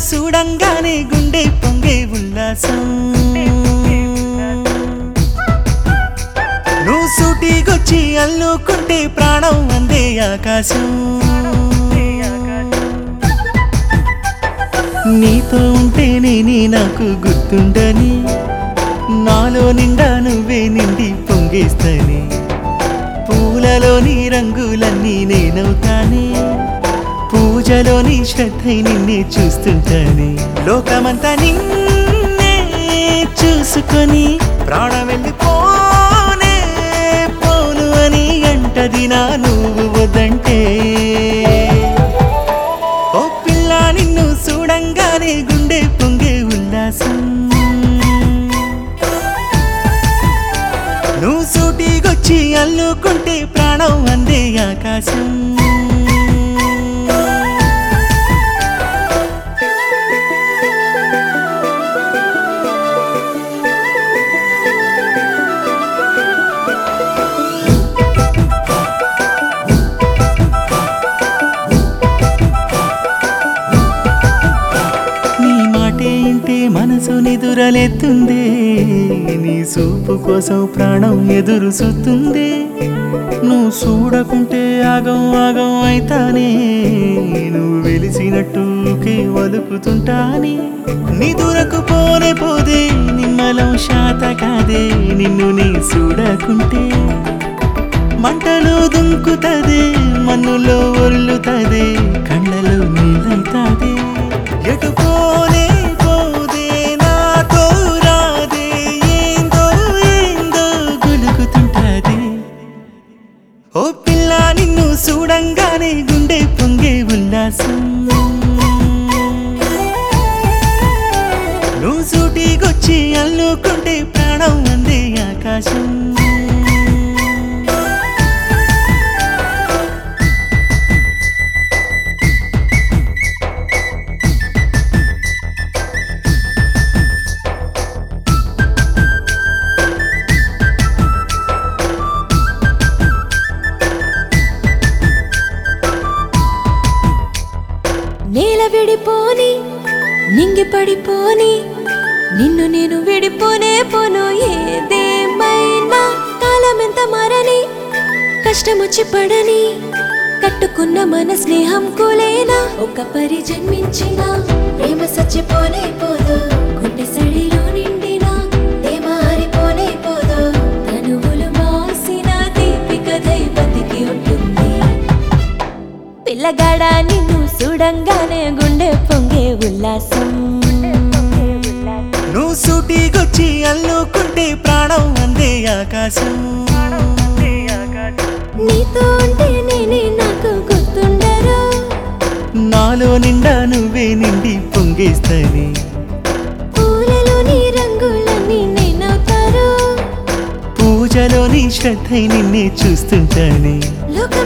చూడంగానే గుండె పొంగే ఉల్లాసం నువ్వు సూటిగొచ్చి అల్లుకుంటే ప్రాణం అందే ఆకాశం నీతో ఉంటేనే నీ నాకు గుర్తుండని నాలో నిండా నువ్వే నిండి పొంగేస్తని పూలలోని రంగులన్నీ నేనవుతానే పూజలోని శ్రద్ధై నిన్నే చూస్తుంటానే లోకమంతా నిన్నే చూసుకొని ప్రాణం వెళ్ళిపోనే పోను అని అంటది నా నువ్వు వద్దంటే ఓ పిల్ల నిన్ను చూడంగానే గుండె పొంగే ఉల్లాసం నువ్వు సూటిగొచ్చి అల్లుకుంటే ప్రాణం అందే ఆకాశం నీ మాటే ఇంటే మనసు నిదురలెత్తుందే నీ చూపు కోసం ప్రాణం ఎదురు చూస్తుందే నువ్వు చూడకుంటే ఆగం ఆగం అయితానే నువ్వు వెలిసినట్టుకే వలుకుతుంటానే నిదురకు పోనే పోదే నిమ్మలం శాత కాదే నిన్ను నీ చూడకుంటే మంటలు దుంకుతదే మన్నులో ఒర్లుతదే కళ్ళలో నీళ్ళైతాదే ఎటు పోనే పోదే నాతో రాదే ఏందో ఏందో గులుగుతుంటాదే ఓ పిల్ల నిన్ను చూడంగానే గుండె పొంగే ఉల్లాసం నువ్వు సూటిగొచ్చి అల్లుకుంటే ప్రాణం అందే ఆకాశం నేల విడిపోని నింగి పడిపోని నిన్ను నేను విడిపోనే పోను ఏదేమైనా కాలం ఎంత మరని కష్టమొచ్చి పడని కట్టుకున్న మన స్నేహం కూలేనా ఒక పరి జన్మించిన ప్రేమ సచ్చిపోనే పోదు గుండె సడిలో నిండిన తేమ ఆరిపోనే పోదు తనువులు మాసిన దీపిక దైవతికి ఉంటుంది పిల్లగాడ నిన్ను చూడంగానే గుండె పొంగే ఉల్లాసం నువ్వు సూటిగొచ్చి అల్లుకుంటే ప్రాణం అందే ఆకాశం నీతో ఉంటే నేనే నాకు గుర్తుండరు నాలో నిండా నువ్వే నిండి పొంగేస్తని పూలలోని రంగులన్నీ నేనవుతారు పూజలోని శ్రద్ధై నిన్నే చూస్తుంటానే లోక